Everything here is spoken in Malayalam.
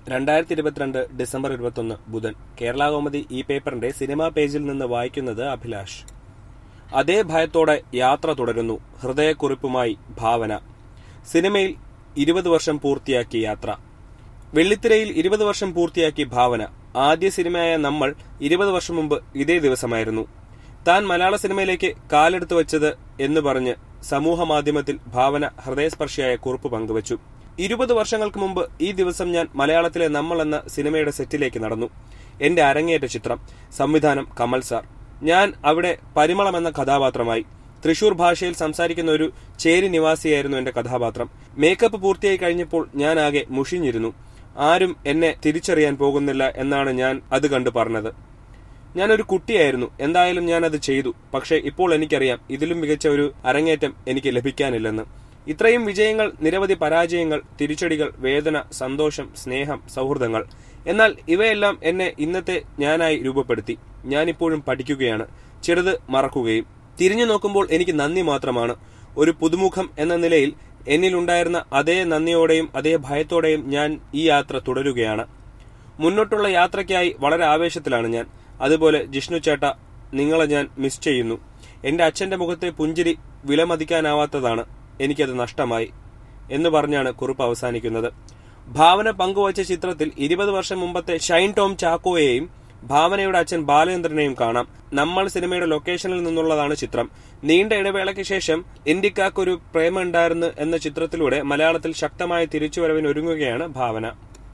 രണ്ടായിരത്തി ഇരുപത്തിരണ്ട് ഡിസംബർ ഇരുപത്തൊന്ന് ബുധൻ കേരള കൗമുദി ഈ പേപ്പറിന്റെ സിനിമാ പേജിൽ നിന്ന് വായിക്കുന്നത് അഭിലാഷ് അതേ ഭയത്തോടെ യാത്ര തുടരുന്നു ഹൃദയക്കുറിപ്പുമായി ഭാവന സിനിമയിൽ ഇരുപത് വർഷം പൂർത്തിയാക്കി യാത്ര വെള്ളിത്തിരയിൽ ഇരുപത് വർഷം പൂർത്തിയാക്കി ഭാവന ആദ്യ സിനിമയായ നമ്മൾ ഇരുപത് വർഷം മുമ്പ് ഇതേ ദിവസമായിരുന്നു താൻ മലയാള സിനിമയിലേക്ക് കാലെടുത്തു വച്ചത് എന്ന് പറഞ്ഞ് സമൂഹ മാധ്യമത്തിൽ ഭാവന ഹൃദയസ്പർശിയായ കുറിപ്പ് പങ്കുവച്ചു ഇരുപത് വർഷങ്ങൾക്ക് മുമ്പ് ഈ ദിവസം ഞാൻ മലയാളത്തിലെ നമ്മൾ എന്ന സിനിമയുടെ സെറ്റിലേക്ക് നടന്നു എന്റെ അരങ്ങേറ്റ ചിത്രം സംവിധാനം കമൽ സാർ ഞാൻ അവിടെ പരിമളം എന്ന കഥാപാത്രമായി തൃശൂർ ഭാഷയിൽ സംസാരിക്കുന്ന ഒരു ചേരി നിവാസിയായിരുന്നു എന്റെ കഥാപാത്രം മേക്കപ്പ് പൂർത്തിയായി കഴിഞ്ഞപ്പോൾ ഞാൻ ആകെ മുഷിഞ്ഞിരുന്നു ആരും എന്നെ തിരിച്ചറിയാൻ പോകുന്നില്ല എന്നാണ് ഞാൻ അത് കണ്ടു പറഞ്ഞത് ഞാനൊരു കുട്ടിയായിരുന്നു എന്തായാലും ഞാൻ അത് ചെയ്തു പക്ഷേ ഇപ്പോൾ എനിക്കറിയാം ഇതിലും മികച്ച ഒരു അരങ്ങേറ്റം എനിക്ക് ലഭിക്കാനില്ലെന്ന് ഇത്രയും വിജയങ്ങൾ നിരവധി പരാജയങ്ങൾ തിരിച്ചടികൾ വേദന സന്തോഷം സ്നേഹം സൗഹൃദങ്ങൾ എന്നാൽ ഇവയെല്ലാം എന്നെ ഇന്നത്തെ ഞാനായി രൂപപ്പെടുത്തി ഞാനിപ്പോഴും പഠിക്കുകയാണ് ചെറുത് മറക്കുകയും തിരിഞ്ഞു നോക്കുമ്പോൾ എനിക്ക് നന്ദി മാത്രമാണ് ഒരു പുതുമുഖം എന്ന നിലയിൽ എന്നിലുണ്ടായിരുന്ന അതേ നന്ദിയോടെയും അതേ ഭയത്തോടെയും ഞാൻ ഈ യാത്ര തുടരുകയാണ് മുന്നോട്ടുള്ള യാത്രയ്ക്കായി വളരെ ആവേശത്തിലാണ് ഞാൻ അതുപോലെ ജിഷ്ണു ചേട്ട നിങ്ങളെ ഞാൻ മിസ് ചെയ്യുന്നു എന്റെ അച്ഛന്റെ മുഖത്തെ പുഞ്ചിരി വിലമതിക്കാനാവാത്തതാണ് എനിക്കത് നഷ്ടമായി എന്ന് പറഞ്ഞാണ് കുറിപ്പ് അവസാനിക്കുന്നത് ഭാവന പങ്കുവച്ച ചിത്രത്തിൽ ഇരുപത് വർഷം മുമ്പത്തെ ഷൈൻ ടോം ചാക്കോയെയും ഭാവനയുടെ അച്ഛൻ ബാലേന്ദ്രനെയും കാണാം നമ്മൾ സിനിമയുടെ ലൊക്കേഷനിൽ നിന്നുള്ളതാണ് ചിത്രം നീണ്ട ഇടവേളയ്ക്ക് ശേഷം ഇന്ത്യക്കാക്കൊരു പ്രേമമുണ്ടായിരുന്നു എന്ന ചിത്രത്തിലൂടെ മലയാളത്തിൽ ശക്തമായ തിരിച്ചുവരവിന് ഒരുങ്ങുകയാണ് ഭാവന